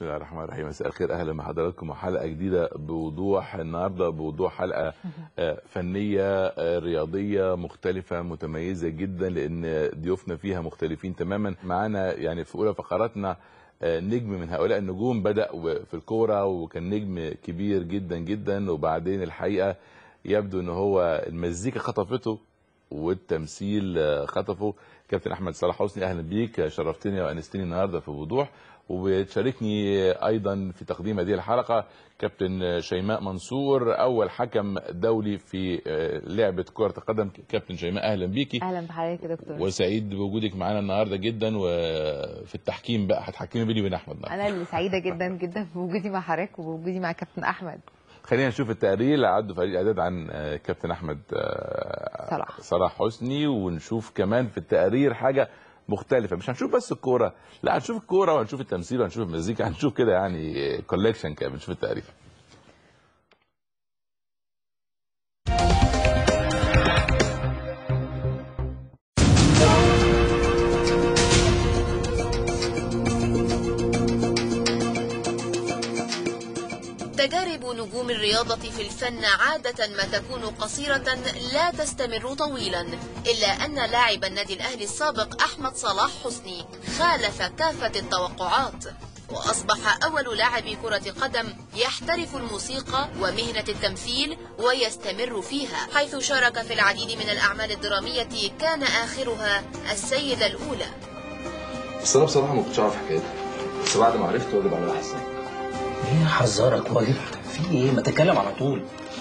بسم الله الرحمن الرحيم مساء الخير اهلا بحضراتكم وحلقه جديده بوضوح النهارده بوضوح حلقه آه، فنيه آه، رياضيه مختلفه متميزه جدا لان ضيوفنا فيها مختلفين تماما معانا يعني في اولى فقراتنا آه، نجم من هؤلاء النجوم بدا و- في الكوره وكان نجم كبير جدا جدا وبعدين الحقيقه يبدو ان هو المزيكا خطفته والتمثيل آه، خطفه كابتن احمد صلاح حسني اهلا بيك شرفتني وانستني النهارده في وضوح وبتشاركني ايضا في تقديم هذه الحلقه كابتن شيماء منصور اول حكم دولي في آه، لعبه كره القدم كابتن شيماء اهلا بيكي اهلا بحضرتك يا دكتور وسعيد بوجودك معانا النهارده جدا وفي التحكيم بقى هتحكمي بيني وبين احمد النهارده انا اللي سعيده جدا جدا بوجودي مع حضرتك وبوجودي مع كابتن احمد خلينا نشوف التقرير اللي عدوا فريق الاعداد عن آه، كابتن احمد آه، صلاح. صلاح حسني ونشوف كمان في التقرير حاجه مختلفه مش هنشوف بس الكوره لا هنشوف الكوره وهنشوف التمثيل وهنشوف المزيكا هنشوف كده يعني كولكشن كده بنشوف التقرير تجارب نجوم الرياضة في الفن عادة ما تكون قصيرة لا تستمر طويلا إلا أن لاعب النادي الأهلي السابق أحمد صلاح حسني خالف كافة التوقعات وأصبح أول لاعب كرة قدم يحترف الموسيقى ومهنة التمثيل ويستمر فيها حيث شارك في العديد من الأعمال الدرامية كان آخرها السيدة الأولى بس انا بصراحه ما كنتش اعرف حكايتها بس بعد ما عرفت واجب عليها احسن ايه حذرك واجب في ايه ما تتكلم على طول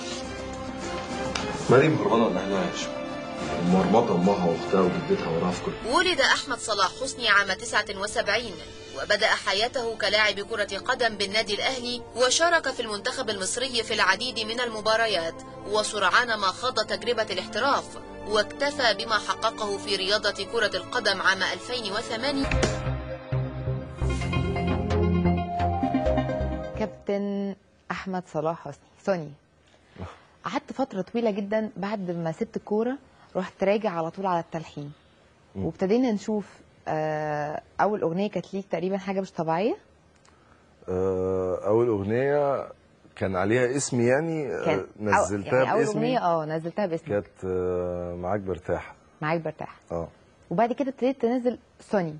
مريم هربانه من اهلها يا شباب ومرمطه امها واختها وجدتها وراها في كل ولد أحمد صلاح حسني عام 79 وبدأ حياته كلاعب كرة قدم بالنادي الأهلي وشارك في المنتخب المصري في العديد من المباريات وسرعان ما خاض تجربة الاحتراف واكتفى بما حققه في رياضة كرة القدم عام 2008 كابتن احمد صلاح حسني سوني قعدت فتره طويله جدا بعد ما سبت الكوره رحت راجع على طول على التلحين وابتدينا نشوف آه، اول اغنيه كانت ليك تقريبا حاجه مش طبيعيه آه، اول اغنيه كان عليها اسمي يعني آه، كان أو- نزلتها يعني اول باسمي اغنيه اه نزلتها باسمك كانت آه، معاك برتاح معاك برتاح اه وبعد كده ابتديت تنزل سوني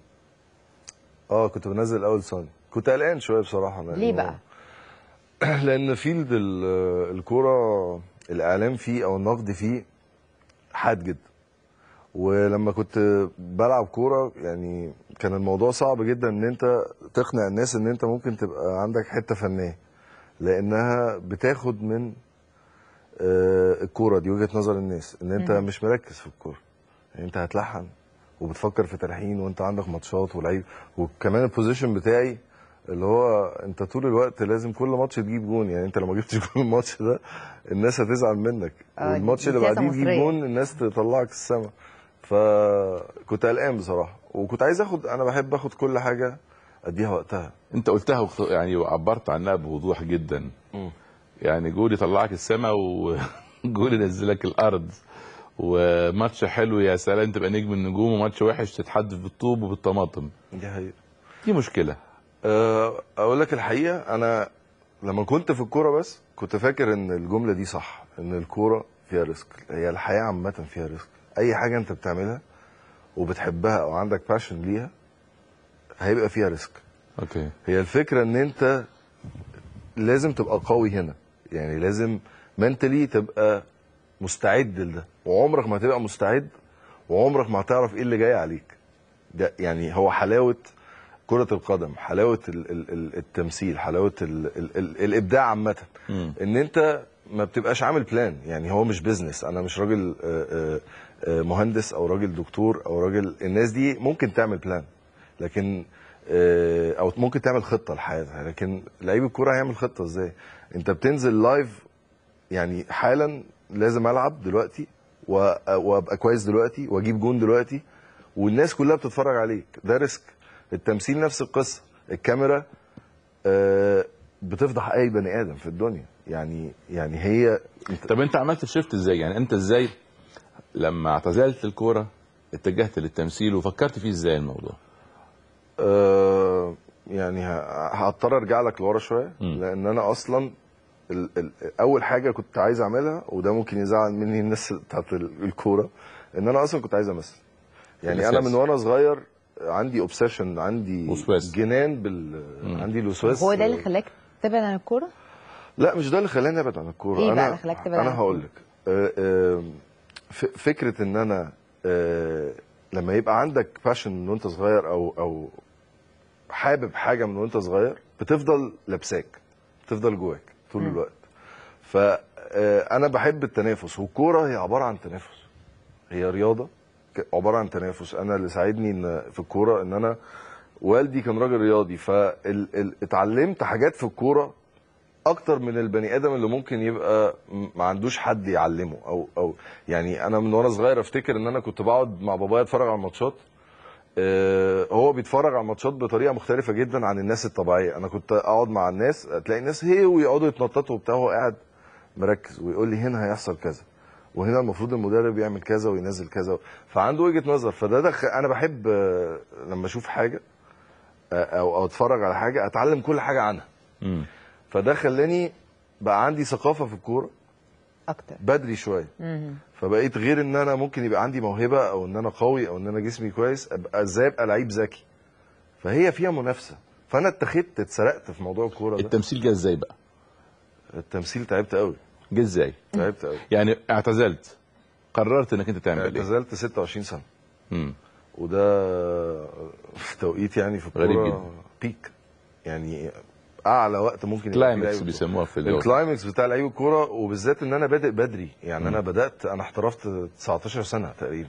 اه كنت بنزل اول سوني كنت قلقان شويه بصراحه لأنه- ليه بقى؟ لان فيلد ال- الكوره الاعلام فيه او النقد فيه حاد جدا ولما كنت بلعب كوره يعني كان الموضوع صعب جدا ان انت تقنع الناس ان انت ممكن تبقى عندك حته فنيه لانها بتاخد من آه، الكوره دي وجهه نظر الناس ان انت مم. مش مركز في الكوره يعني انت هتلحن وبتفكر في تلحين وانت عندك ماتشات ولعيب وكمان البوزيشن بتاعي اللي هو انت طول الوقت لازم كل ماتش تجيب جون يعني انت لو ما جبتش جون الماتش ده الناس هتزعل منك اه، والماتش دي اللي سياسة بعديه تجيب مصرية. جون الناس تطلعك السما فكنت قلقان بصراحه وكنت عايز اخد انا بحب اخد كل حاجه اديها وقتها انت قلتها وخ- يعني وعبرت عنها بوضوح جدا يعني جول يطلعك السماء وجول ينزلك الارض وماتش حلو يا سلام تبقى نجم النجوم وماتش وحش تتحدف بالطوب وبالطماطم دي حقيقه دي مشكله أه، اقول لك الحقيقه انا لما كنت في الكوره بس كنت فاكر ان الجمله دي صح ان الكوره فيها ريسك هي الحياه عامه فيها ريسك اي حاجه انت بتعملها وبتحبها او عندك باشن ليها هيبقى فيها ريسك اوكي هي الفكره ان انت لازم تبقى قوي هنا يعني لازم منتلي تبقى مستعد لده وعمرك ما هتبقى مستعد وعمرك ما هتعرف ايه اللي جاي عليك ده يعني هو حلاوه كره القدم حلاوه ال- ال- ال- التمثيل حلاوه ال ال ال الابداع عامه مم. ان انت ما بتبقاش عامل بلان يعني هو مش بيزنس انا مش راجل آه، آه، آه، مهندس او راجل دكتور او راجل الناس دي ممكن تعمل بلان لكن آه، او ممكن تعمل خطه لحياتها لكن لعيب الكوره هيعمل خطه ازاي انت بتنزل لايف يعني حالا لازم العب دلوقتي و- وابقى كويس دلوقتي واجيب جون دلوقتي والناس كلها بتتفرج عليك ده ريسك التمثيل نفس القصه الكاميرا آه، بتفضح اي بني ادم في الدنيا يعني يعني هي انت طب انت عملت الشيفت ازاي يعني انت ازاي لما اعتزلت الكوره اتجهت للتمثيل وفكرت فيه ازاي الموضوع آه يعني ه- هضطر ارجع لك لورا شويه مم. لان انا اصلا ال ال اول حاجه كنت عايز اعملها وده ممكن يزعل مني الناس بتاعت ال- الكوره ان انا اصلا كنت عايز امثل يعني انا الأساس. من وانا صغير عندي اوبسيشن عندي وسواس. جنان بال عندي الوسواس هو ده اللي خلاك تبعد عن الكوره لا مش ده اللي خلاني ابعد عن الكوره إيه بقى انا اللي خلاك تبعد عن انا هقول لك آه، آه، ف- فكره ان انا آه، لما يبقى عندك باشن من وانت صغير او او حابب حاجه من وانت صغير بتفضل لابساك بتفضل جواك طول الوقت فانا بحب التنافس والكوره هي عباره عن تنافس هي رياضه ك- عباره عن تنافس انا اللي ساعدني ان في الكوره ان انا والدي كان راجل رياضي فاتعلمت حاجات في الكوره اكتر من البني ادم اللي ممكن يبقى م- ما عندوش حد يعلمه او او يعني انا من وانا صغير افتكر ان انا كنت بقعد مع بابايا اتفرج على الماتشات آه، هو بيتفرج على الماتشات بطريقه مختلفه جدا عن الناس الطبيعيه انا كنت اقعد مع الناس تلاقي الناس هي ويقعدوا يتنططوا وبتاع هو قاعد مركز ويقول لي هنا هيحصل كذا وهنا المفروض المدرب يعمل كذا وينزل كذا فعنده وجهه نظر فده دخل انا بحب آه، لما اشوف حاجه آه، او او اتفرج على حاجه اتعلم كل حاجه عنها مم. فده خلاني بقى عندي ثقافه في الكوره اكتر بدري شويه مم. فبقيت غير ان انا ممكن يبقى عندي موهبه او ان انا قوي او ان انا جسمي كويس ابقى ازاي ابقى لعيب ذكي فهي فيها منافسه فانا اتخذت اتسرقت في موضوع الكوره ده التمثيل جه ازاي بقى التمثيل تعبت قوي جه ازاي تعبت قوي يعني اعتزلت قررت انك انت تعمل ايه اعتزلت 26 سنه مم. وده في توقيت يعني في غريب الكوره جدا. بيك يعني اعلى وقت ممكن يبقى فيه لعيب كلايمكس الكورة. بيسموها في اللغه الكلايمكس بتاع لعيب الكوره وبالذات ان انا بادئ بدري يعني انا بدات انا احترفت 19 سنه تقريبا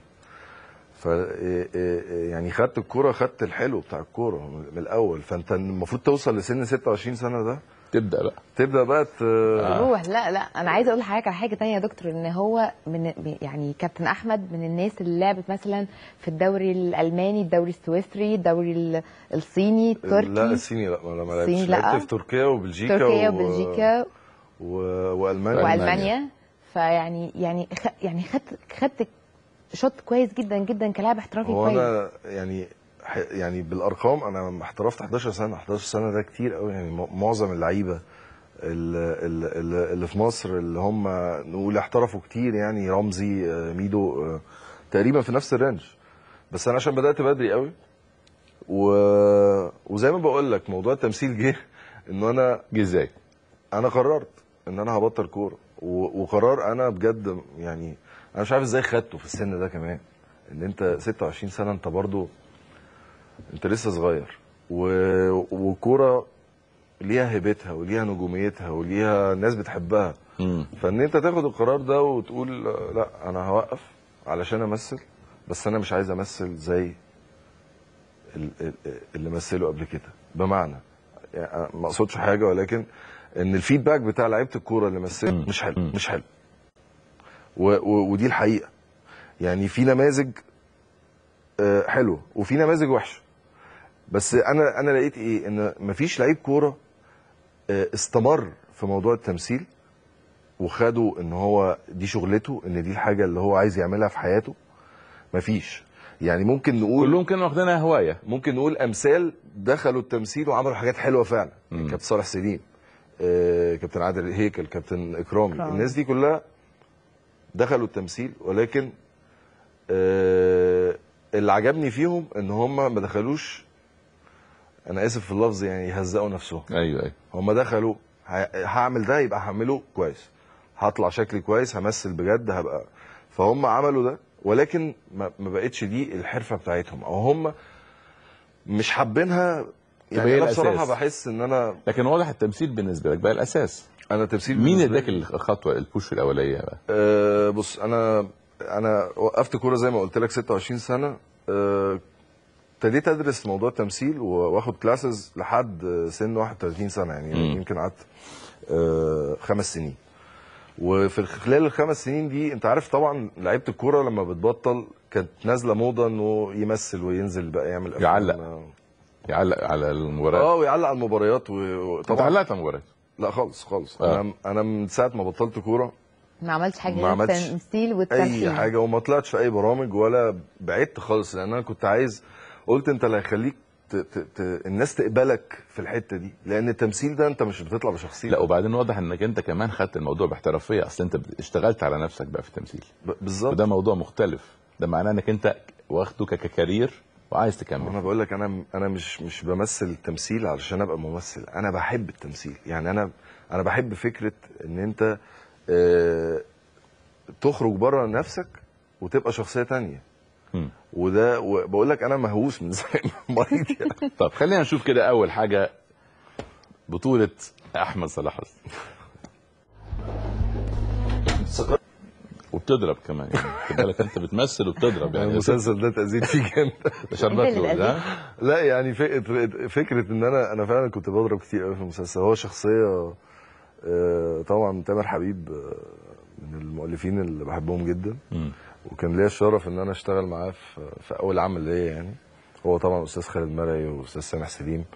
ف إيه إيه يعني خدت الكوره خدت الحلو بتاع الكوره من الاول فانت المفروض توصل لسن 26 سنه ده تبدا بقى تبدا بقى ت... روح لا لا انا عايزه اقول لحضرتك على حاجه تانية يا دكتور ان هو من يعني كابتن احمد من الناس اللي لعبت مثلا في الدوري الالماني الدوري السويسري الدوري ال- الصيني التركي لا الصيني لا ما انا ما الصيني لعبتش لا. لعبت في تركيا وبلجيكا تركيا و... وبلجيكا و... والمانيا وألمانيا. والمانيا فيعني يعني خ... يعني خدت خدت شوط كويس جدا جدا كلاعب احترافي هو كويس انا يعني ح- يعني بالارقام انا احترفت 11 سنه 11 سنه ده كتير قوي يعني م- معظم اللعيبه ال- ال- ال- اللي في مصر اللي هم نقول احترفوا كتير يعني رمزي آه، ميدو آه، تقريبا في نفس الرينج بس انا عشان بدات بدري قوي و... وزي ما بقول لك موضوع التمثيل جه انه انا جه ازاي انا قررت ان انا هبطل كوره و- وقرار انا بجد يعني انا مش عارف ازاي خدته في السن ده كمان ان انت 26 سنه انت برضو انت لسه صغير و- والكوره ليها هيبتها وليها نجوميتها وليها ناس بتحبها مم. فان انت تاخد القرار ده وتقول آه، لا انا هوقف علشان امثل بس انا مش عايز امثل زي ال- ال- اللي مثلوا قبل كده بمعنى يعني أنا ما اقصدش حاجه ولكن ان الفيدباك بتاع لعيبه الكوره اللي مثلت مش حلو مش حلو و و ودي الحقيقه يعني في نماذج آه، حلوه وفي نماذج وحشه بس انا انا لقيت ايه ان مفيش لعيب كوره آه، استمر في موضوع التمثيل وخدوا ان هو دي شغلته ان دي الحاجه اللي هو عايز يعملها في حياته مفيش يعني ممكن نقول كلهم كانوا واخدينها هوايه ممكن نقول امثال دخلوا التمثيل وعملوا حاجات حلوه فعلا مم. كابتن صالح سليم آه، كابتن عادل هيكل كابتن اكرامي إكرامي. الناس دي كلها دخلوا التمثيل ولكن آه، اللي عجبني فيهم ان هم ما دخلوش انا اسف في اللفظ يعني يهزقوا نفسهم ايوه ايوه هم دخلوا ه- هعمل ده يبقى هعمله كويس هطلع شكلي كويس همثل بجد هبقى فهم عملوا ده ولكن ما ما بقتش دي الحرفه بتاعتهم او هم مش حابينها تبقى هي يعني انا بصراحه الأساس. بحس ان انا لكن واضح التمثيل بالنسبه لك بقى الاساس انا تمثيل مين بالنسبة اداك لي- الخطوه البوش الاوليه بقى أه بص انا انا وقفت كوره زي ما قلت لك 26 سنه أه، ابتديت ادرس موضوع التمثيل و- واخد كلاسز لحد سن 31 سنه يعني مم. يمكن قعدت أه، خمس سنين وفي خلال الخمس سنين دي انت عارف طبعا لعيبه الكوره لما بتبطل كانت نازله موضه انه يمثل وينزل بقى يعمل أفلام. يعلق. يعلق على المباراه اه ويعلق على المباريات و- انت وطبعا علقت على المباراه لا خالص خالص آه. انا انا من ساعه ما بطلت كوره ما عملتش حاجه ما غير عملتش التمثيل والتمثيل اي حاجه وما طلعتش في اي برامج ولا بعدت خالص لان انا كنت عايز قلت انت اللي هيخليك ت- ت... ت... ت... الناس تقبلك في الحته دي لان التمثيل ده انت مش بتطلع بشخصيه لا وبعدين واضح انك انت كمان خدت الموضوع باحترافيه اصل انت اشتغلت على نفسك بقى في التمثيل ب... بالظبط وده موضوع مختلف ده معناه انك انت واخده ككارير وعايز انا تكمل بقول لك انا انا مش مش بمثل التمثيل علشان ابقى ممثل انا بحب التمثيل يعني انا انا بحب فكره ان انت آه، تخرج بره نفسك وتبقى شخصيه تانية مم. وده بقول لك انا مهووس من زمان مريض يعني طب خلينا نشوف كده اول حاجه بطوله احمد صلاح حسني وبتضرب كمان يعني خد بالك انت بتمثل وبتضرب يعني المسلسل ده تأذيت فيه جامد شربات أنت اللي لوز ها لا يعني فكره فكره ان انا انا فعلا كنت بضرب كتير قوي في المسلسل هو شخصيه آه، طبعا تامر حبيب آه، من المؤلفين اللي بحبهم جدا مم. وكان ليا الشرف ان انا اشتغل معاه في, في اول عمل ليا يعني هو طبعا استاذ خالد مرعي واستاذ سامح سليم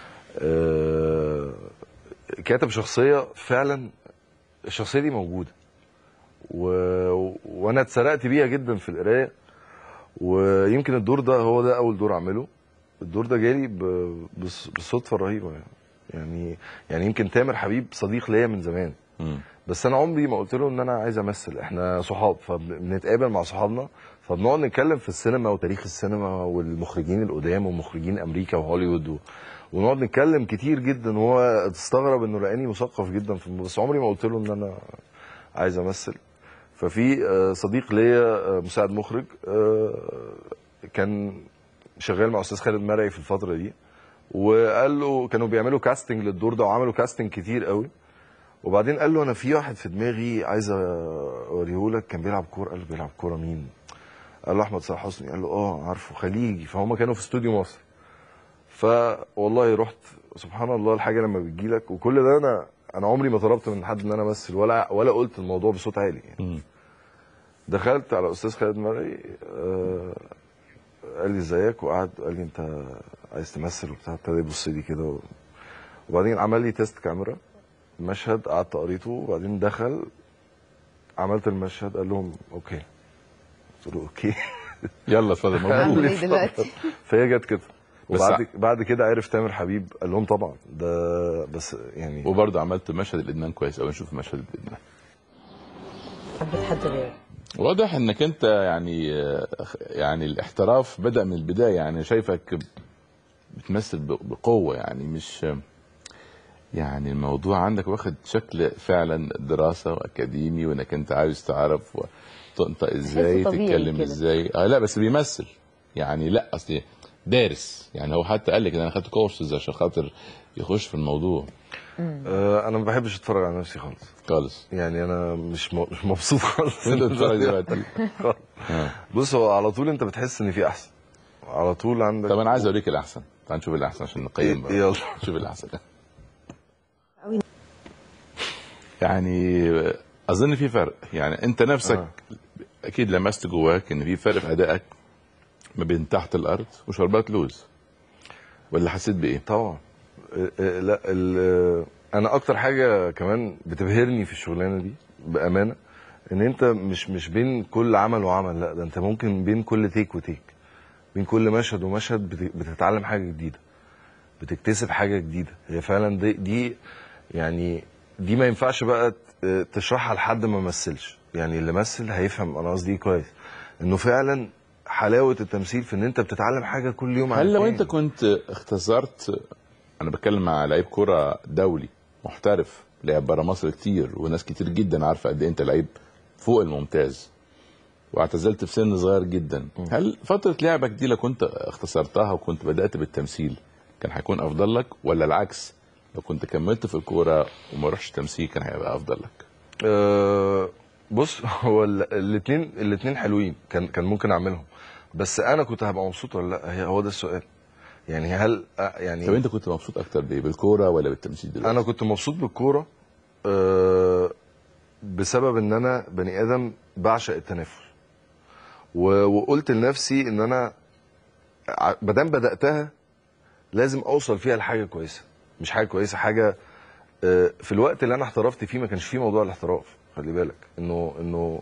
آه، كاتب شخصيه فعلا الشخصيه دي موجوده و... وانا اتسرقت بيها جدا في القرايه ويمكن الدور ده هو ده اول دور اعمله الدور ده جالي ب... بص- بالصدفه الرهيبه يعني يعني يعني يمكن تامر حبيب صديق ليا من زمان مم. بس انا عمري ما قلت له ان انا عايز امثل احنا صحاب فبنتقابل مع صحابنا فبنقعد نتكلم في السينما وتاريخ السينما والمخرجين القدام ومخرجين امريكا وهوليوود و... ونقعد نتكلم كتير جدا وهو تستغرب انه لقاني مثقف جدا في الم- بس عمري ما قلت له ان انا عايز امثل ففي آه، صديق ليا آه، مساعد مخرج آه، كان شغال مع استاذ خالد مرعي في الفتره دي وقال له كانوا بيعملوا كاستنج للدور ده وعملوا كاستنج كتير قوي وبعدين قال له انا في واحد في دماغي عايز اوريه لك كان بيلعب كوره قال له بيلعب كوره مين قال له احمد صلاح حسني قال له اه عارفه خليجي فهم كانوا في استوديو مصر فوالله رحت سبحان الله الحاجه لما بتجيلك وكل ده انا انا عمري ما طلبت من حد ان انا امثل ولا ولا قلت الموضوع بصوت عالي يعني مم. دخلت على استاذ خالد مرعي آه قال لي ازيك وقعد قال لي انت عايز تمثل وبتاع ابتدى يبص لي كده و... وبعدين عمل لي تيست كاميرا المشهد قعدت قريته وبعدين دخل عملت المشهد قال لهم اوكي قلت له اوكي يلا اتفضل اعمل مبروك ايه دلوقتي فهي جت كده بس وبعد بعد كده عرف تامر حبيب قال لهم طبعا ده بس يعني وبرضه عملت مشهد الادمان كويس قوي نشوف مشهد الادمان حبيت حد غير واضح انك انت يعني يعني الاحتراف بدا من البدايه يعني شايفك بتمثل بقوه يعني مش يعني الموضوع عندك واخد شكل فعلا دراسه واكاديمي وانك انت عايز تعرف وتنطق ازاي طبيعي تتكلم كده. ازاي اه لا بس بيمثل يعني لا اصل دارس يعني هو حتى قال لك ان انا خدت كورسز عشان خاطر يخش في الموضوع آه انا ما بحبش اتفرج على نفسي خالص خالص يعني انا مش م... مش مبسوط خالص انت بتتفرج دلوقتي آه. بص هو على طول انت بتحس ان في احسن على طول عندك طب انا عايز اوريك الاحسن تعال نشوف الاحسن عشان نقيم بقى يلا شوف الاحسن يعني اظن في فرق يعني انت نفسك آه. اكيد لمست جواك ان في فرق في ادائك ما بين تحت الارض وشربات لوز ولا حسيت بايه؟ طبعا آه، آه، لا ال- آه، انا اكتر حاجه كمان بتبهرني في الشغلانه دي بامانه ان انت مش مش بين كل عمل وعمل لا ده انت ممكن بين كل تيك وتيك بين كل مشهد ومشهد بت- بتتعلم حاجه جديده بتكتسب حاجه جديده هي فعلا دي, دي يعني دي ما ينفعش بقى ت- تشرحها لحد ما مثلش يعني اللي مثل هيفهم انا قصدي إيه كويس انه فعلا حلاوه التمثيل في ان انت بتتعلم حاجه كل يوم عن هل لو التاني. انت كنت اختصرت انا بتكلم مع لعيب كرة دولي محترف لعب بره مصر كتير وناس كتير جدا عارفه قد ايه انت لعيب فوق الممتاز واعتزلت في سن صغير جدا هل فتره لعبك دي لو كنت اختصرتها وكنت بدات بالتمثيل كان هيكون افضل لك ولا العكس لو كنت كملت في الكوره وما رحتش تمثيل كان هيبقى افضل لك أه بص هو الاثنين الاثنين حلوين كان كان ممكن اعملهم بس انا كنت هبقى مبسوط ولا لا هي هو ده السؤال يعني هل آه، يعني طب انت كنت مبسوط اكتر بايه بالكوره ولا بالتمثيل دلوقتي انا كنت مبسوط بالكوره أه بسبب ان انا بني ادم بعشق التنافس و- وقلت لنفسي ان انا ما دام بداتها لازم اوصل فيها لحاجه كويسه مش حاجه كويسه حاجه آه، في الوقت اللي انا احترفت فيه ما كانش فيه موضوع الاحتراف خلي بالك انه انه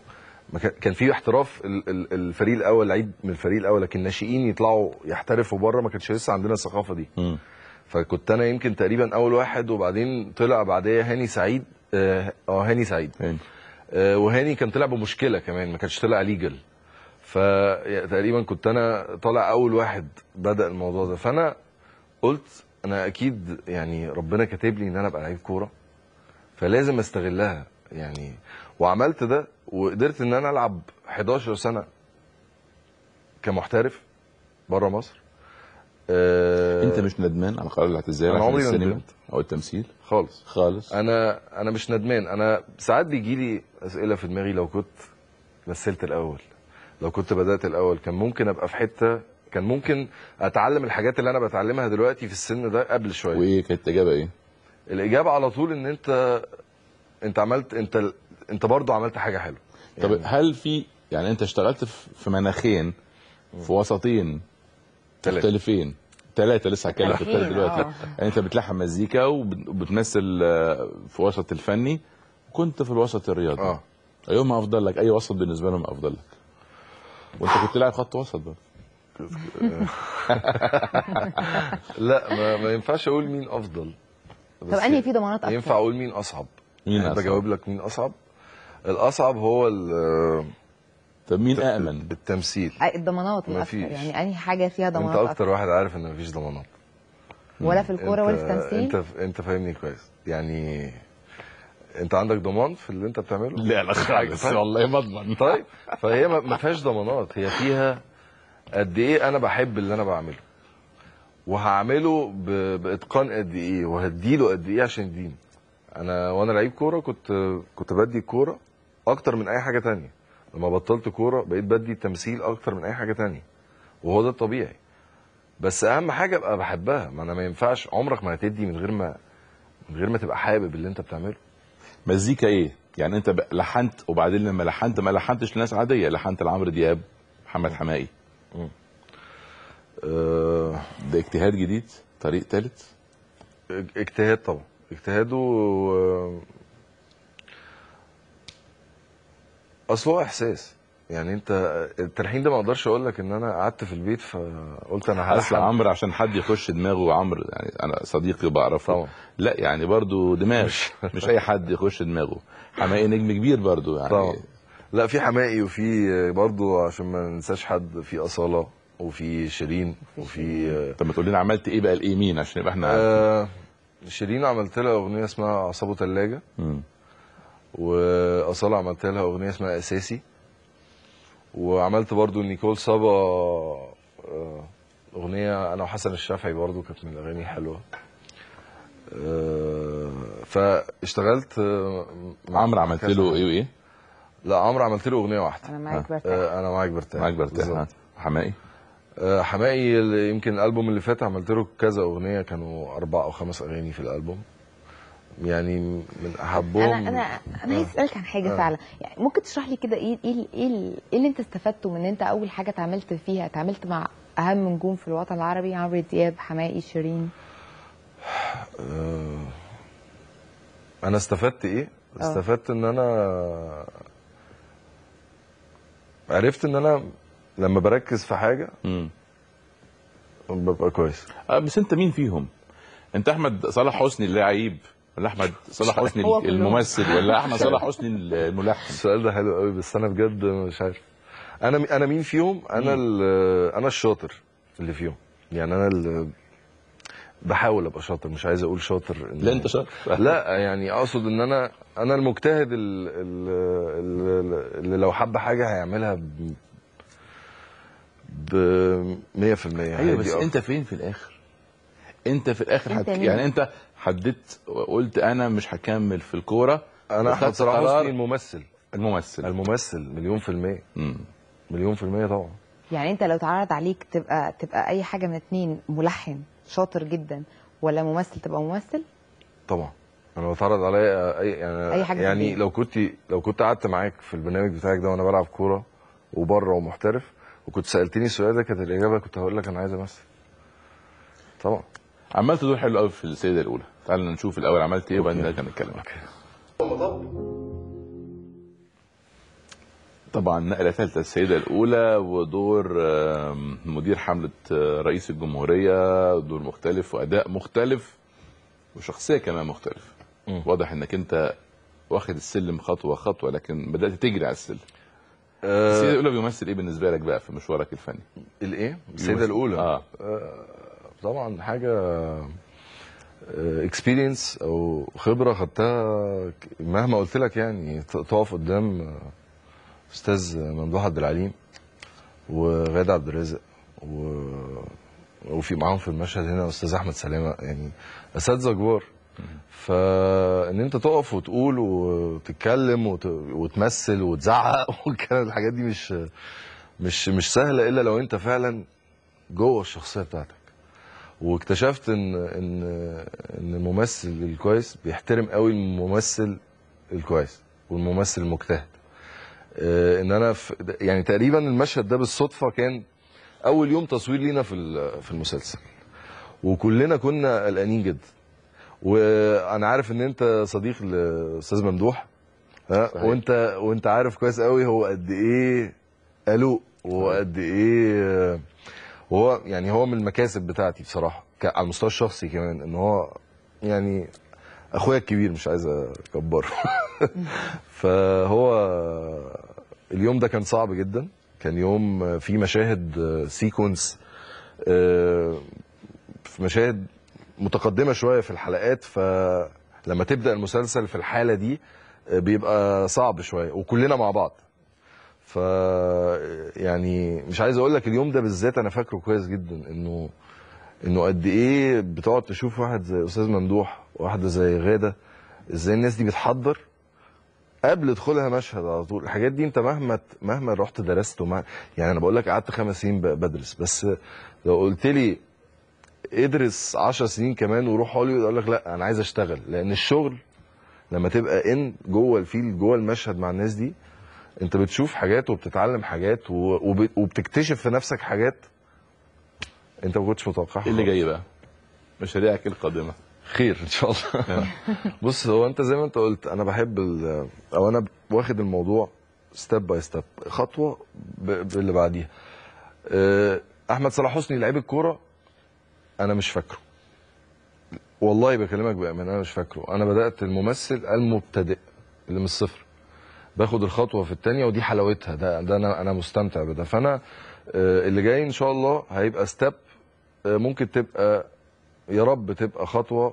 ما كان- كان في احتراف ال- ال- الفريق الاول لعيب من الفريق الاول لكن الناشئين يطلعوا يحترفوا بره ما كانش لسه عندنا الثقافه دي مم. فكنت انا يمكن تقريبا اول واحد وبعدين طلع بعديه هاني سعيد اه آه، هاني سعيد يعني آه، وهاني كان طلع بمشكله كمان ما كانش طلع ليجل فتقريبا كنت انا طالع اول واحد بدا الموضوع ده فانا قلت انا اكيد يعني ربنا كاتب لي ان انا ابقى لعيب كوره فلازم استغلها يعني وعملت ده وقدرت ان انا العب 11 سنه كمحترف بره مصر آه، انت مش ندمان على قرار الاعتزال أنا عشان عمري ما السينما ندمت. او التمثيل خالص خالص انا انا مش ندمان انا ساعات بيجي لي اسئله في دماغي لو كنت مثلت الاول لو كنت بدات الاول كان ممكن ابقى في حته كان ممكن اتعلم الحاجات اللي انا بتعلمها دلوقتي في السن ده قبل شويه وايه كانت الاجابه ايه؟ الاجابه على طول ان انت انت عملت انت انت برضه عملت حاجه حلوه طب يعني هل في يعني انت اشتغلت في في مناخين في وسطين تلاتة. مختلفين ثلاثة لسه هتكلم في الثالث مناخين، دلوقتي آه. يعني انت بتلحن مزيكا وب- وبتمثل آه، في وسط الفني وكنت في الوسط الرياضي اه ايهما افضل لك؟ اي وسط بالنسبة لهم افضل لك؟ وانت كنت لاعب خط وسط برضه لا ما, ما ينفعش اقول مين افضل طب بس انهي في ضمانات اكتر ينفع اقول مين اصعب مين يعني أصعب؟ بجاوب لك مين اصعب الاصعب هو ال- طب مين أأمن؟ التمثيل أي- الضمانات الاكتر مفيش. يعني انهي حاجه فيها انت ضمانات اكتر اكتر واحد عارف ان مفيش ضمانات ولا في الكوره ولا في انت التمثيل انت انت فاهمني كويس يعني انت عندك ضمان في اللي انت بتعمله لا لا خالص طيب. والله ما اضمن طيب فهي ما ما فيهاش ضمانات هي فيها قد ايه انا بحب اللي انا بعمله وهعمله ب- باتقان قد ايه وهديله قد ايه عشان يديني انا وانا لعيب كوره كنت كنت بدي الكوره اكتر من اي حاجه تانية لما بطلت كوره بقيت بدي التمثيل اكتر من اي حاجه تانية وهو ده الطبيعي بس اهم حاجه ابقى بحبها ما انا ما ينفعش عمرك ما هتدي من غير ما من غير ما تبقى حابب اللي انت بتعمله مزيكا ايه؟ يعني انت بقى لحنت وبعدين لما لحنت ما لحنتش لناس عاديه لحنت لعمرو دياب محمد حماقي أه ده اجتهاد جديد طريق ثالث اجتهاد طبعا اجتهاد و اصل هو احساس يعني انت التلحين ده ما اقدرش اقول لك ان انا قعدت في البيت فقلت انا اصل هلحن عمرو عشان حد يخش دماغه عمرو يعني انا صديقي بعرفه طبعا. لا يعني برضو دماغ مش, مش اي حد يخش دماغه حماقي نجم كبير برضو يعني طبعا لا في حماقي وفي برضو عشان ما ننساش حد في اصاله وفي شيرين وفي طب ما تقول لنا عملت ايه بقى لايه مين عشان يبقى احنا آه شيرين عملت لها اغنيه اسمها اعصابه ثلاجه مم. واصاله عملت لها اغنيه اسمها اساسي وعملت برضو نيكول صبا آه، اغنيه انا وحسن الشافعي برضو كانت من الاغاني الحلوه آه، فاشتغلت آه، مع عمرو عملت كذا له حد. ايه وايه؟ لا عمرو عملت له اغنيه واحده انا معاك برتاح آه، انا معاك برتاح معاك برتاح بالظبط. ها؟ حماقي آه، حماقي اللي يمكن الالبوم اللي فات عملت له كذا اغنيه كانوا اربع او خمس اغاني في الالبوم يعني من احبهم انا انا انا عايز اسالك عن حاجه آه. فعلا يعني ممكن تشرح لي كده ايه ايه ايه ايه اللي انت استفدته من ان انت اول حاجه اتعاملت فيها اتعاملت مع اهم نجوم في الوطن العربي عمرو دياب حماقي شيرين آه، انا استفدت ايه آه. استفدت ان انا عرفت ان انا لما بركز في حاجه مم. ببقى كويس آه بس انت مين فيهم؟ انت احمد صلاح حسني اللعيب ولا احمد صلاح حسني هو كلهم. الممثل ولا احمد صلاح حسني الملحن؟ السؤال ده حلو قوي بس انا بجد مش عارف انا انا مين فيهم انا ال- انا الشاطر اللي فيهم يعني انا اللي بحاول ابقى شاطر مش عايز اقول شاطر إن- لا انت شاطر لا يعني اقصد ان انا انا المجتهد ال- ال- ال- اللي لو حب حاجه هيعملها ب ب 100% ايوه هيدي بس أكتر. انت فين في الاخر؟ انت في الاخر انت حت... مين؟ يعني انت حددت وقلت انا مش هكمل في الكوره انا احمد وخدت صلاح قرار حسني الممثل الممثل الممثل مليون في المية مم. مليون في المية طبعا يعني انت لو اتعرض عليك تبقى تبقى اي حاجه من اتنين ملحن شاطر جدا ولا ممثل تبقى ممثل طبعا انا بتعرض عليا اي يعني أي حاجة في يعني الدنيا. لو كنت لو كنت قعدت معاك في البرنامج بتاعك ده وانا بلعب كوره وبره ومحترف وكنت سالتني السؤال ده كانت الاجابه كنت هقول لك انا عايز امثل طبعا عملت دور حلو قوي في السيده الاولى تعال نشوف الاول عملت ايه وبعدين أوكي. نرجع نتكلم طبعا نقله ثالثه السيده الاولى ودور آم، مدير حمله آه، رئيس الجمهوريه دور مختلف واداء مختلف وشخصيه كمان مختلفه مم. واضح انك انت واخد السلم خطوه خطوه لكن بدات تجري على السلم آه، السيده الاولى بيمثل ايه بالنسبه لك بقى في مشوارك الفني الايه السيده يمثل- الاولى اه طبعا حاجه اكسبيرينس او خبره خدتها ك- مهما قلت لك يعني ت- تقف قدام آه، استاذ ممدوح عبد العليم وغاده عبد الرازق و... وفي معاهم في المشهد هنا استاذ احمد سلامه يعني اساتذه كبار فان انت تقف وتقول وتتكلم وت... وتمثل وتزعق والكلام الحاجات دي مش مش مش سهله الا لو انت فعلا جوه الشخصيه بتاعتك واكتشفت ان ان ان الممثل الكويس بيحترم قوي الممثل الكويس والممثل المجتهد آه، ان انا في يعني تقريبا المشهد ده بالصدفه كان اول يوم تصوير لينا في ال- في المسلسل وكلنا كنا قلقانين جدا وانا عارف ان انت صديق لاستاذ ممدوح ها صحيح. وانت وانت عارف كويس قوي هو قد ايه قلق وقد ايه وهو يعني هو من المكاسب بتاعتي بصراحه ك- على المستوى الشخصي كمان ان هو يعني اخويا الكبير مش عايز اكبره فهو اليوم ده كان صعب جدا كان يوم فيه مشاهد سيكونس في مشاهد متقدمه شويه في الحلقات فلما تبدا المسلسل في الحاله دي آه، بيبقى صعب شويه وكلنا مع بعض ف يعني مش عايز اقول لك اليوم ده بالذات انا فاكره كويس جدا انه انه قد ايه بتقعد تشوف واحد زي استاذ ممدوح واحده زي غاده ازاي الناس دي بتحضر قبل دخولها مشهد على طول الحاجات دي انت مهما مهما رحت درست ومع يعني انا بقول لك قعدت خمس سنين ب- بدرس بس لو قلت لي ادرس 10 سنين كمان وروح هوليوود اقول لك لا انا عايز اشتغل لان الشغل لما تبقى ان جوه الفيلد جوه المشهد مع الناس دي انت بتشوف حاجات وبتتعلم حاجات و- وب- وبتكتشف في نفسك حاجات انت ما كنتش متوقعها ايه اللي خالص. جاي بقى مشاريعك القادمه خير ان شاء الله بص هو انت زي ما انت قلت انا بحب ال- او انا واخد الموضوع ستيب باي ستيب خطوه ب- باللي بعديها آه، احمد صلاح حسني لعيب الكوره انا مش فاكره والله بكلمك بامانه انا مش فاكره انا بدات الممثل المبتدئ اللي من الصفر باخد الخطوه في الثانيه ودي حلاوتها ده ده انا انا مستمتع بده فانا آه، اللي جاي ان شاء الله هيبقى ستيب ممكن تبقى يا رب تبقى خطوه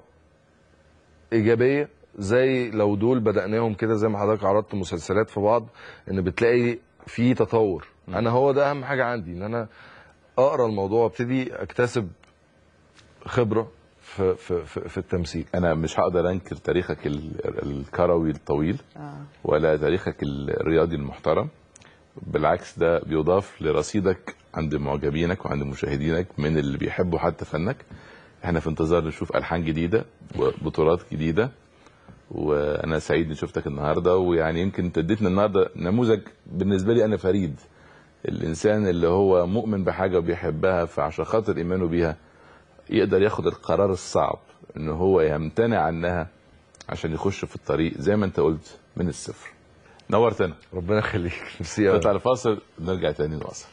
ايجابيه زي لو دول بداناهم كده زي ما حضرتك عرضت مسلسلات في بعض ان بتلاقي في تطور انا هو ده اهم حاجه عندي ان انا اقرا الموضوع وابتدي اكتسب خبره في في في, في التمثيل انا مش هقدر انكر تاريخك ال- الكروي الطويل آه. ولا تاريخك الرياضي المحترم بالعكس ده بيضاف لرصيدك عند معجبينك وعند مشاهدينك من اللي بيحبوا حتى فنك احنا في انتظار نشوف الحان جديده وبطولات جديده وانا سعيد اني شفتك النهارده ويعني يمكن انت اديتنا النهارده نموذج بالنسبه لي انا فريد الانسان اللي هو مؤمن بحاجه وبيحبها فعشان خاطر ايمانه بيها يقدر ياخد القرار الصعب ان هو يمتنع عنها عشان يخش في الطريق زي ما انت قلت من الصفر نورتنا ربنا يخليك ميرسي أوي. نطلع الفاصل نرجع تاني نواصل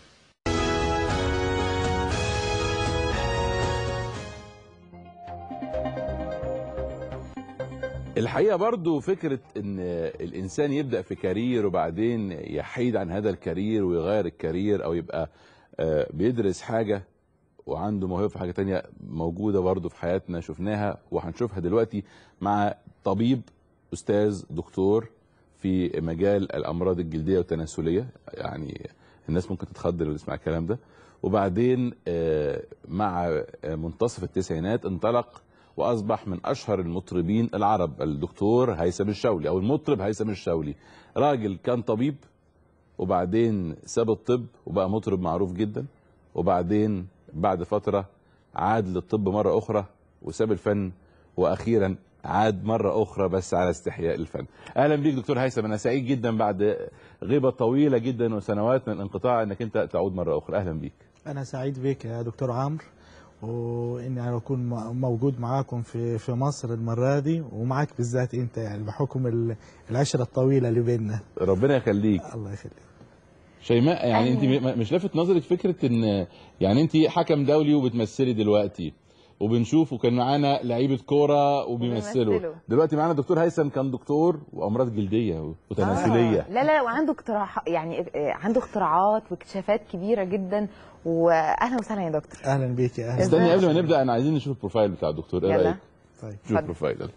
الحقيقه برضو فكره ان الانسان يبدا في كارير وبعدين يحيد عن هذا الكارير ويغير الكارير او يبقى آه، بيدرس حاجه وعنده موهبه في حاجه تانية موجوده برضو في حياتنا شفناها وهنشوفها دلوقتي مع طبيب استاذ دكتور في مجال الامراض الجلديه والتناسليه يعني الناس ممكن تتخضر لما تسمع الكلام ده وبعدين آه، مع آه، منتصف التسعينات انطلق واصبح من اشهر المطربين العرب الدكتور هيثم الشاولي او المطرب هيثم الشاولي راجل كان طبيب وبعدين ساب الطب وبقى مطرب معروف جدا وبعدين بعد فتره عاد للطب مره اخرى وساب الفن واخيرا عاد مره اخرى بس على استحياء الفن اهلا بيك دكتور هيثم انا سعيد جدا بعد غيبه طويله جدا وسنوات من الانقطاع انك انت تعود مره اخرى اهلا بيك أنا سعيد بك يا دكتور عمرو واني انا اكون م- موجود معاكم في في مصر المره دي ومعاك بالذات انت يعني بحكم ال- العشره الطويله اللي بيننا ربنا يخليك الله يخليك شيماء يعني أيوة. انت م- مش لافت نظرك فكره ان يعني انت حكم دولي وبتمثلي دلوقتي وبنشوف وكان معانا لعيبه كوره وبيمثلوا وبيمثلوا. دلوقتي معانا دكتور هيثم كان دكتور وامراض جلديه وتناسليه لا لا وعنده اختراع يعني آه، عنده اختراعات واكتشافات كبيره جدا واهلا وسهلا يا دكتور اهلا بيك يا اهلا استني قبل ما نبدا انا عايزين نشوف البروفايل بتاع الدكتور ايه يلا. رايك طيب شوف اتفضل. البروفايل يلا.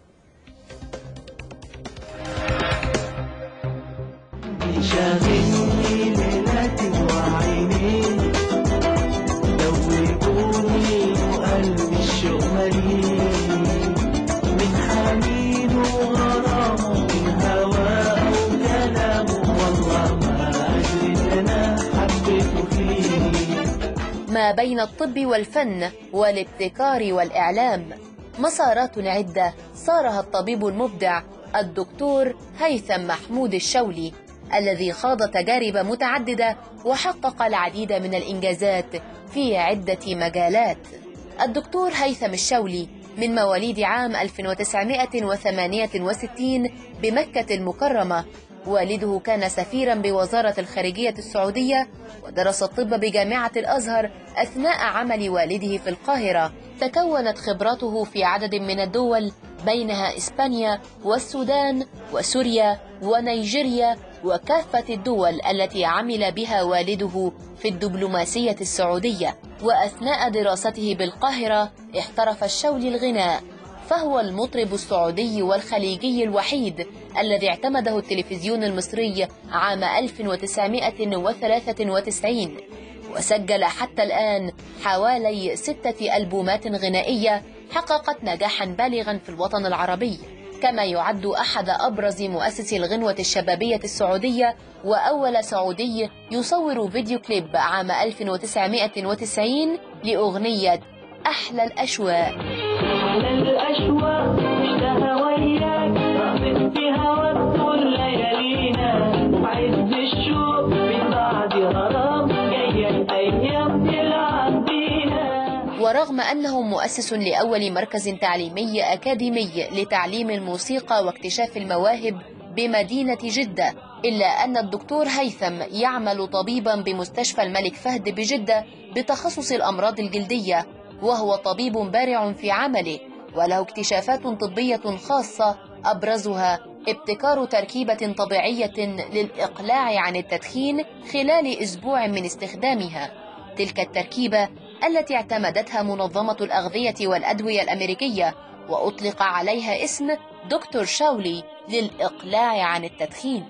شاغلني ليلاتي وعيني دوبوني وقلبي الشوق مليء من حنين وغرام من هواه وكلامه والله ما أدري إن أنا حبيته فيه ما بين الطب والفن والابتكار والإعلام مسارات عدة صارها الطبيب المبدع الدكتور هيثم محمود الشولي الذي خاض تجارب متعددة وحقق العديد من الإنجازات في عدة مجالات الدكتور هيثم الشولي من مواليد عام 1968 بمكة المكرمة والده كان سفيرا بوزارة الخارجية السعودية ودرس الطب بجامعة الأزهر أثناء عمل والده في القاهرة تكونت خبراته في عدد من الدول بينها إسبانيا والسودان وسوريا ونيجيريا وكافة الدول التي عمل بها والده في الدبلوماسية السعودية وأثناء دراسته بالقاهرة احترف الشولي الغناء فهو المطرب السعودي والخليجي الوحيد الذي اعتمده التلفزيون المصري عام 1993 وسجل حتى الآن حوالي ستة ألبومات غنائية حققت نجاحا بالغا في الوطن العربي كما يعد أحد أبرز مؤسسي الغنوة الشبابية السعودية وأول سعودي يصور فيديو كليب عام 1990 لأغنية أحلى الأشواق على الأشواق اشتهى وياك رغبت في هواك طول ليالينا وعز الشوق من بعد غرام جاية الأيام تلعب بينا ورغم أنه مؤسس لأول مركز تعليمي أكاديمي لتعليم الموسيقى واكتشاف المواهب بمدينة جدة إلا أن الدكتور هيثم يعمل طبيبا بمستشفى الملك فهد بجدة بتخصص الأمراض الجلدية وهو طبيب بارع في عمله وله اكتشافات طبية خاصة أبرزها ابتكار تركيبة طبيعية للإقلاع عن التدخين خلال أسبوع من استخدامها تلك التركيبة التي اعتمدتها منظمة الأغذية والأدوية الأمريكية وأطلق عليها اسم دكتور شاولي للإقلاع عن التدخين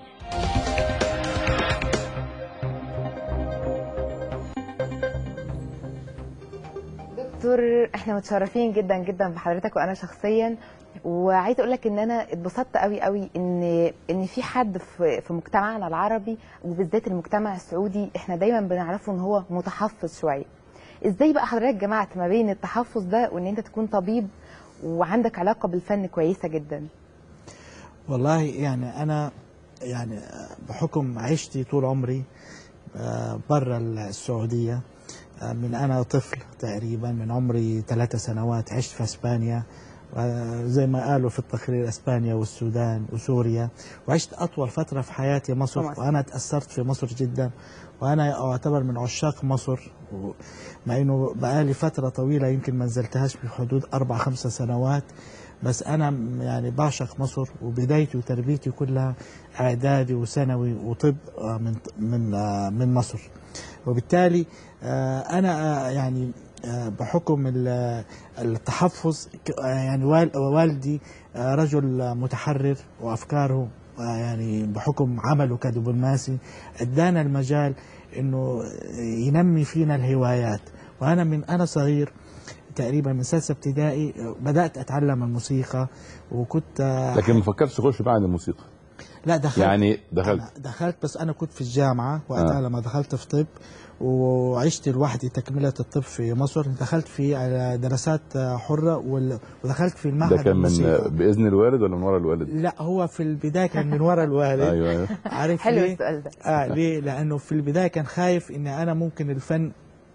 دكتور احنا متشرفين جدا جدا بحضرتك وانا شخصيا وعايزه اقول لك ان انا اتبسطت قوي قوي ان ان في حد في في مجتمعنا العربي وبالذات المجتمع السعودي احنا دايما بنعرفه ان هو متحفظ شويه ازاي بقى حضرتك جمعت ما بين التحفظ ده وان انت تكون طبيب وعندك علاقه بالفن كويسه جدا والله يعني انا يعني بحكم عشتي طول عمري برا السعوديه آه، من انا طفل تقريبا من عمري ثلاثة سنوات عشت في اسبانيا آه، زي ما قالوا في التقرير اسبانيا والسودان وسوريا وعشت اطول فتره في حياتي مصر في مصر. وانا تاثرت في مصر جدا وانا اعتبر من عشاق مصر و- مع انه بقالي فتره طويله يمكن ما نزلتهاش في حدود اربع خمسة سنوات بس انا م- يعني بعشق مصر وبدايتي وتربيتي كلها اعدادي وثانوي وطب آه، من من آه، من مصر وبالتالي آه، انا آه، يعني آه، بحكم ال- التحفظ ك- آه، يعني وال- والدي آه، رجل متحرر وافكاره آه، يعني بحكم عمله كدبلوماسي ادانا المجال انه ينمي فينا الهوايات وانا من انا صغير تقريبا من سادسه ابتدائي آه، بدات اتعلم الموسيقى وكنت آه، لكن ما فكرتش تخش بعد الموسيقى لا دخلت يعني دخلت أنا دخلت بس انا كنت في الجامعه وقتها آه. لما دخلت في طب وعشت لوحدي تكمله الطب في مصر دخلت في على دراسات حره وال- ودخلت في المعهد ده كان من الموسيقى. باذن الوالد ولا من ورا الوالد؟ لا هو في البدايه كان من ورا الوالد ايوه ايوه عارف حلو ليه؟ السؤال ده اه ليه؟ لانه في البدايه كان خايف ان انا ممكن الفن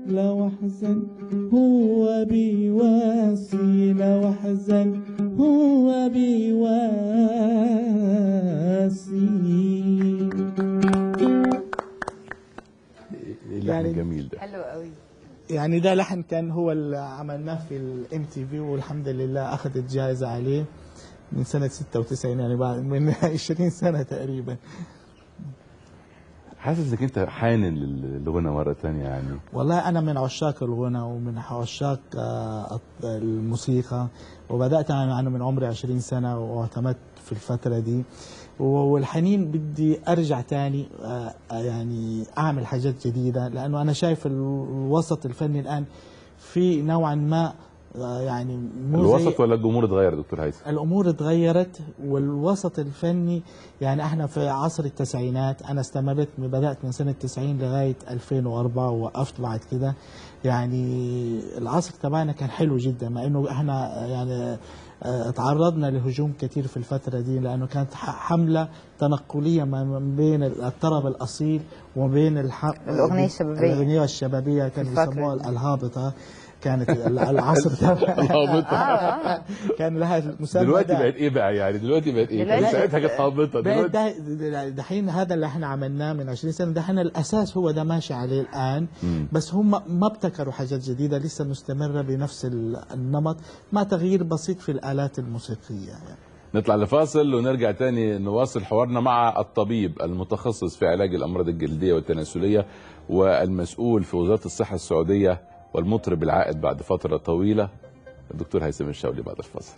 لو احزن هو بيواسي لو احزن هو بيواسي اللحن يعني- الجميل ده حلو قوي يعني ده لحن كان هو اللي عملناه في الام تي في والحمد لله اخذت جائزه عليه من سنه 96 يعني بعد من 20 سنه تقريبا حاسس انك انت حانن للغنى مره تانية يعني والله انا من عشاق الغنى ومن عشاق آه، الموسيقى وبدات انا أنا من عمري 20 سنه واعتمدت في الفتره دي والحنين بدي ارجع تاني آه، آه، يعني اعمل حاجات جديده لانه انا شايف الوسط الفني الان في نوعا ما آه، يعني مو زي- الوسط ولا الجمهور اتغير يا دكتور هيثم الامور اتغيرت والوسط الفني يعني احنا في عصر التسعينات انا استمرت من- بدات من سنه 90 لغايه 2004 ووقفت بعد كده يعني العصر تبعنا كان حلو جدا مع انه احنا يعني آه، تعرضنا لهجوم كثير في الفترة دي لأنه كانت ح- حملة تنقلية ما ما بين الطرب الأصيل وما بين الح... الأغنية الشبابية. الأغنية الشبابية كانوا الفترة يسموها دي. الهابطة كانت ال- العصر تبع الهابطة. كان لها مسمى دلوقتي ده. بقت ايه بقى يعني دلوقتي بقت ايه دلوقتي- كانت ساعتها كانت هابطه بقت دلوقتي ده دحين هذا اللي احنا عملناه من 20 سنه دحين الاساس هو ده ماشي عليه الان مم. بس هم ما ابتكروا حاجات جديده لسه مستمره بنفس ال- النمط مع تغيير بسيط في الالات الموسيقيه يعني. نطلع لفاصل ونرجع تاني نواصل حوارنا مع الطبيب المتخصص في علاج الامراض الجلديه والتناسليه والمسؤول في وزاره الصحه السعوديه والمطرب العائد بعد فتره طويله الدكتور هيثم الشاولي بعد الفاصل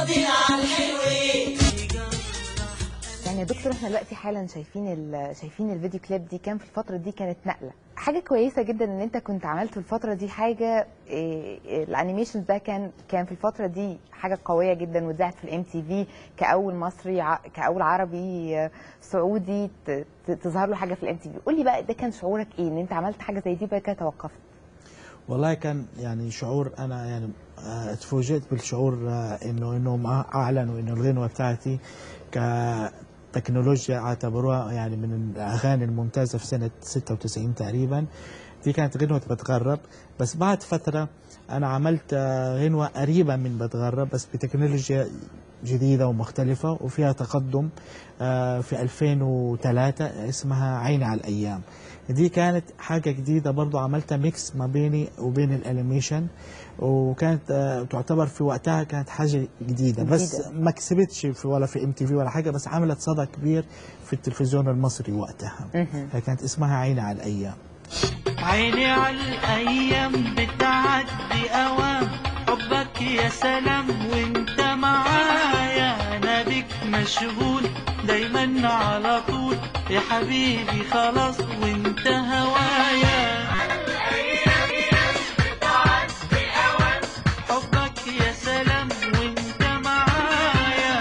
يعني يا دكتور احنا دلوقتي حالا شايفين ال- شايفين الفيديو كليب دي كان في الفتره دي كانت نقله حاجه كويسه جدا ان انت كنت عملت في الفتره دي حاجه إيه، إيه، الانيميشن ده كان كان في الفتره دي حاجه قويه جدا واتذاعت في الام تي في كاول مصري ع- كاول عربي آه، سعودي ت- ت- تظهر له حاجه في الام تي في قول لي بقى ده كان شعورك ايه ان انت عملت حاجه زي دي بقى كده توقفت والله كان يعني شعور انا يعني آه، اتفوجئت بالشعور آه، انه انهم اعلنوا انه الغنوه بتاعتي كتكنولوجيا اعتبروها يعني من الاغاني الممتازه في سنه 96 تقريبا دي كانت غنوه بتغرب بس بعد فتره انا عملت آه، غنوه قريبه من بتغرب بس بتكنولوجيا جديده ومختلفه وفيها تقدم آه، في 2003 اسمها عيني على الايام دي كانت حاجة جديدة برضو عملتها ميكس ما بيني وبين الانيميشن وكانت آه، تعتبر في وقتها كانت حاجة جديدة بس جديدة. ما كسبتش في ولا في ام تي في ولا حاجة بس عملت صدى كبير في التلفزيون المصري وقتها هي كانت اسمها عيني على الايام عيني على الايام بتعدي اوام حبك يا سلام وانت معايا انا بك مشغول دايما على طول يا حبيبي خلاص وانت هوايا حبك يا سلام وانت معايا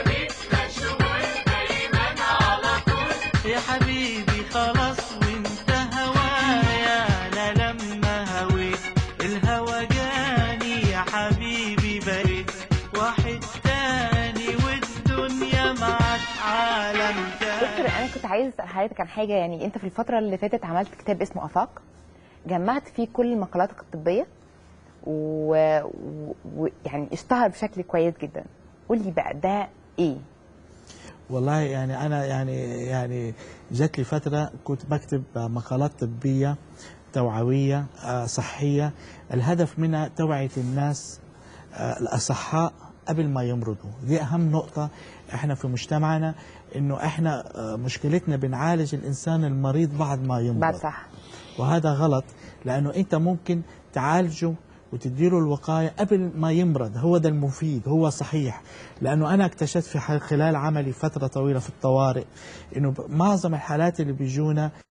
يا حبيبي خلاص وانت هوايا انا لما هويت الهوى جاني يا حبيبي بقيت واحد تاني والدنيا معك عالم دكتور تاني انا كنت عايز اسال حضرتك عن حاجه يعني انت في الفتره اللي فاتت عملت كتاب اسمه افاق جمعت فيه كل مقالاتك الطبيه ويعني و... و... يعني اشتهر بشكل كويس جدا قول لي بقى ده ايه والله يعني انا يعني يعني جات لي فتره كنت بكتب مقالات طبيه توعويه آه، صحيه الهدف منها توعيه الناس آه، الاصحاء قبل ما يمرضوا دي اهم نقطه احنا في مجتمعنا انه احنا آه، مشكلتنا بنعالج الانسان المريض بعد ما يمرض بعد صح وهذا غلط لانه انت ممكن تعالجه وتديله الوقايه قبل ما يمرض هو ده المفيد هو صحيح لانه انا اكتشفت في ح- خلال عملي فتره طويله في الطوارئ انه ب- معظم الحالات اللي بيجونا